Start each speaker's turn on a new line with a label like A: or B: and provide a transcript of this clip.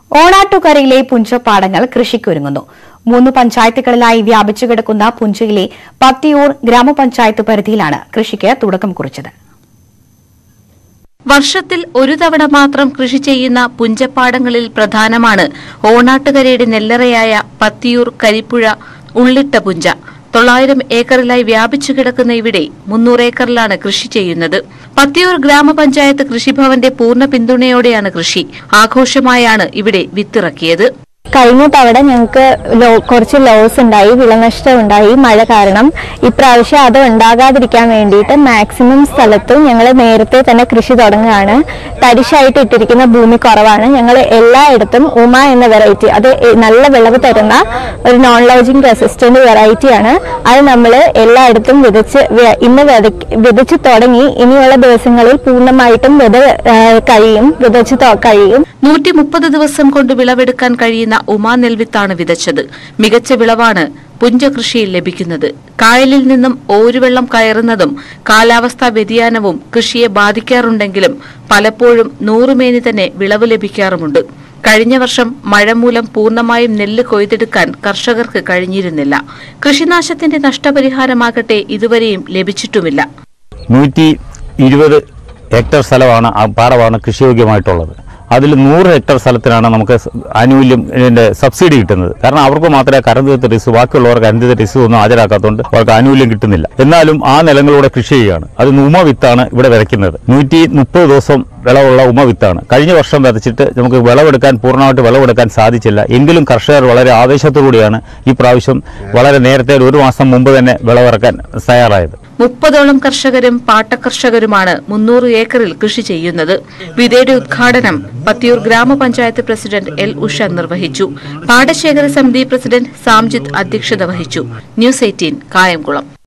A: ഓണാട്ടുകരയിലെ പുഞ്ചപ്പാടങ്ങൾ കൃഷിക്കൊരുങ്ങുന്നു മൂന്ന് പഞ്ചായത്തുകളിലായി വ്യാപിച്ചു കിടക്കുന്ന പുഞ്ചയിലെ പത്തിയൂർ ഗ്രാമപഞ്ചായത്ത് പരിധിയിലാണ് കൃഷിക്ക് തുടക്കം കുറിച്ചത്
B: വർഷത്തിൽ ഒരു തവണ മാത്രം കൃഷി ചെയ്യുന്ന പുഞ്ചപ്പാടങ്ങളിൽ പ്രധാനമാണ് ഓണാട്ടുകരയുടെ നെല്ലറയായ പത്തിയൂർ കരിപ്പുഴ ഉള്ളിട്ട പുഞ്ച തൊള്ളായിരം ഏക്കറിലായി വ്യാപിച്ചു കിടക്കുന്ന ഇവിടെ മുന്നൂറ് ഏക്കറിലാണ് കൃഷി ചെയ്യുന്നത് പത്തിയൂർ ഗ്രാമപഞ്ചായത്ത് കൃഷിഭവന്റെ പൂർണ്ണ പിന്തുണയോടെയാണ് കൃഷി ആഘോഷമായാണ് ഇവിടെ വിത്തിറക്കിയത്
C: കഴിഞ്ഞ തവണ ഞങ്ങൾക്ക് ലോ കുറച്ച് ലോസ് ഉണ്ടായി വിളനഷ്ടം ഉണ്ടായി മഴ കാരണം ഇപ്രാവശ്യം അത് ഉണ്ടാകാതിരിക്കാൻ വേണ്ടിയിട്ട് മാക്സിമം സ്ഥലത്തും ഞങ്ങൾ നേരത്തെ തന്നെ കൃഷി തുടങ്ങുകയാണ് തരിശായിട്ട് ഇട്ടിരിക്കുന്ന ഭൂമി കുറവാണ് ഞങ്ങൾ എല്ലായിടത്തും ഉമ എന്ന വെറൈറ്റി അത് എ- നല്ല വിളവ് തരുന്ന ഒരു നോൺ ലോജിങ് റെസിസ്റ്റന്റ് വെറൈറ്റിയാണ് അത് നമ്മൾ എല്ലായിടത്തും വിതച്ച് വെ- ഇന്ന് വിതയ്ക്ക് വിതച്ച് തുടങ്ങി ഇനിയുള്ള ദിവസങ്ങളിൽ പൂർണ്ണമായിട്ടും വിത ആ, കഴിയും വിതച്ച് തൊ- കഴിയും
B: നൂറ്റി മുപ്പത് ദിവസം കൊണ്ട് വിളവെടുക്കാൻ കഴിയുന്ന ഉമാ നെൽവിത്താണ് വിതച്ചത് മികച്ച വിളവാണ് പുഞ്ചകൃഷിയിൽ ലഭിക്കുന്നത് കായലിൽ നിന്നും ഓരുവെള്ളം കയറുന്നതും കാലാവസ്ഥാ വ്യതിയാനവും കൃഷിയെ ബാധിക്കാറുണ്ടെങ്കിലും പലപ്പോഴും നൂറുമേനി തന്നെ വിളവ് ലഭിക്കാറുമുണ്ട് കഴിഞ്ഞ വർഷം മഴ മൂലം പൂർണ്ണമായും നെല്ല് കൊയ്തെടുക്കാൻ കർഷകർക്ക് കഴിഞ്ഞിരുന്നില്ല കൃഷിനാശത്തിന്റെ നഷ്ടപരിഹാരമാകട്ടെ ഇതുവരെയും ലഭിച്ചിട്ടുമില്ല
D: നൂറ്റി ഇരുപത് ഹെക്ടർ സ്ഥലമാണ് ആ പാടമാണ് കൃഷിയോഗ്യമായിട്ടുള്ളത് അതിൽ നൂറ് ഹെക്ടർ സ്ഥലത്തിനാണ് നമുക്ക് സ- ആനുകൂല്യം ഇതിന്റെ സബ്സിഡി കിട്ടുന്നത് കാരണം അവർക്ക് മാത്രമേ കരന്തിത്ത റിസ്ക് ബാക്കിയുള്ളവർക്ക് കരന്തിത്ത റിസ്ക് ഒന്നും ഹാജരാക്കാത്തതുകൊണ്ട് അവർക്ക് ആനുകൂല്യം കിട്ടുന്നില്ല എന്നാലും ആ നിലങ്ങളിലൂടെ കൃഷി ചെയ്യുകയാണ് അത് ഉമ വിത്താണ് ഇവിടെ വിതയ്ക്കുന്നത് നൂറ്റി മുപ്പത് ദിവസം വിളവുള്ള ഉമ വിത്താണ് കഴിഞ്ഞ വർഷം വിതച്ചിട്ട് നമുക്ക് വിളവെടുക്കാൻ പൂർണ്ണമായിട്ട് വിളവെടുക്കാൻ സാധിച്ചില്ല എങ്കിലും കർഷകർ വളരെ ആവേശത്തോടുകൂടിയാണ് ഈ പ്രാവശ്യം വളരെ നേരത്തെ ഒരു മാസം മുമ്പ് തന്നെ വിളവിറക്കാൻ തയ്യാറായത്
B: മുപ്പതോളം കർഷകരും പാട്ടകർഷകരുമാണ് മുന്നൂറ് ഏക്കറിൽ കൃഷി ചെയ്യുന്നത് വിതയുടെ ഉദ്ഘാടനം പത്തിയൂർ ഗ്രാമപഞ്ചായത്ത് പ്രസിഡന്റ് എൽ ഉഷ നിർവഹിച്ചു പാടശേഖര സമിതി പ്രസിഡന്റ് സാംജിത്ത് അധ്യക്ഷത വഹിച്ചു ന്യൂസ് എയ്റ്റീൻ കായംകുളം